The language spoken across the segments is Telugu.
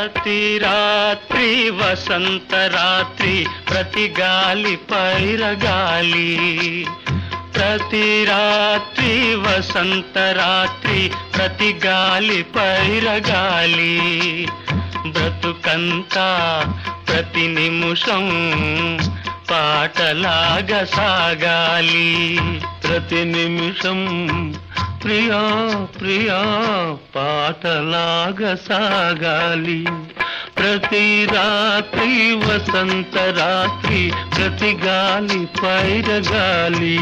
ప్రతి రాత్రి వసంత రాత్రి ప్రతి గాలి పైరగాలి ప్రతి రాత్రి వసంత రాత్రి ప్రతి గాలి పైరగాలి బ్రతుకంతా ప్రతి నిమిషం పాటలాగా సాగాలి ప్రతి నిమిషం ప్రియా ప్రియా పాటలాగా సాగాలి ప్రతి రాత్రి వసంత రాత్రి ప్రతి గాలి పైరగాలి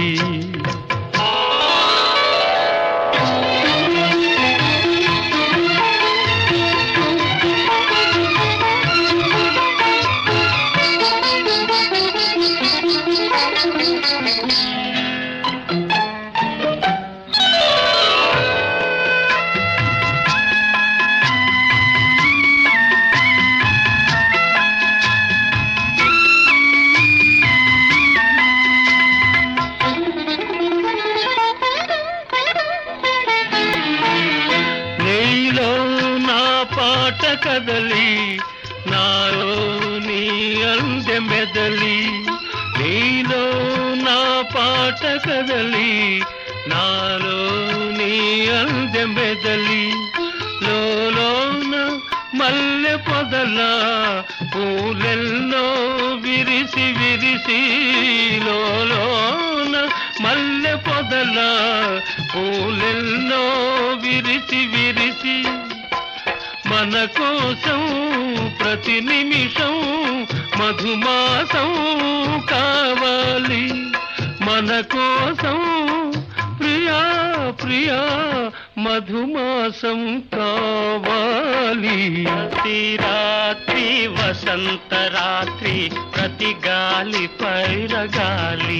నీలో నా పాట కదలి నాలో నీ అందె మెదలి నీలో నా పాట కదలి నాలో నీ అందె మెదలి లోలోన మల్లె పొదల పూలెల్లో విరిసి విరిసి లోలోన మల్లె పొదల పూలెల్లో విరిసి విరిసి మన కోసం ప్రతి నిమిషం మధుమాసం కావాలి మన కోసం ప్రియా ప్రియా మధుమాసం కావాలి ప్రతి రాత్రి వసంత రాత్రి ప్రతి గాలి పైరగాలి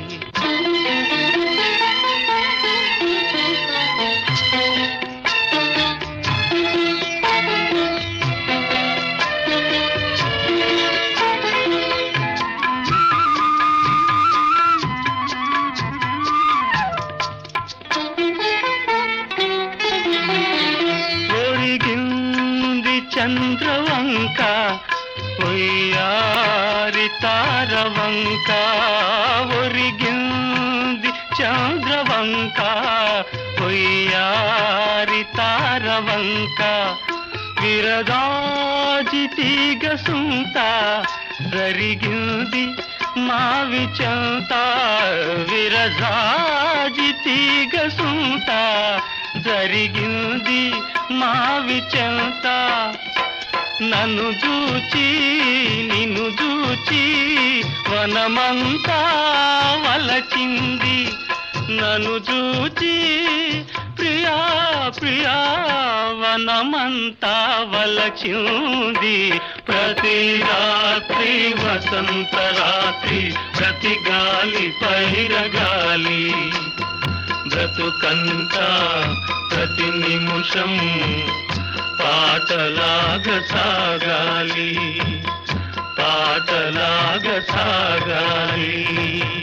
ఒరిగింది చంద్రవంక ఒయ్యారి తారవంక ఒరిగింది చంద్రవంక ఒయ్యారి తారవంక విరగాజి తీగ సుంత జరిగింది మావి చెంత విరజాజి తీగ సుంత జరిగింది మావి చెంత నన్ను చూచి నిన్ను చూచి వనమంతా వలచింది నన్ను చూచి ప్రియా ప్రియా వనమంతా వలచింది ప్రతి రాత్రి వసంత రాత్రి ప్రతి గాలి పైరగాలి బ్రతుకంతా ప్రతి నిమిషం పాటలాగా సాగాలి పాటలాగా సాగాలి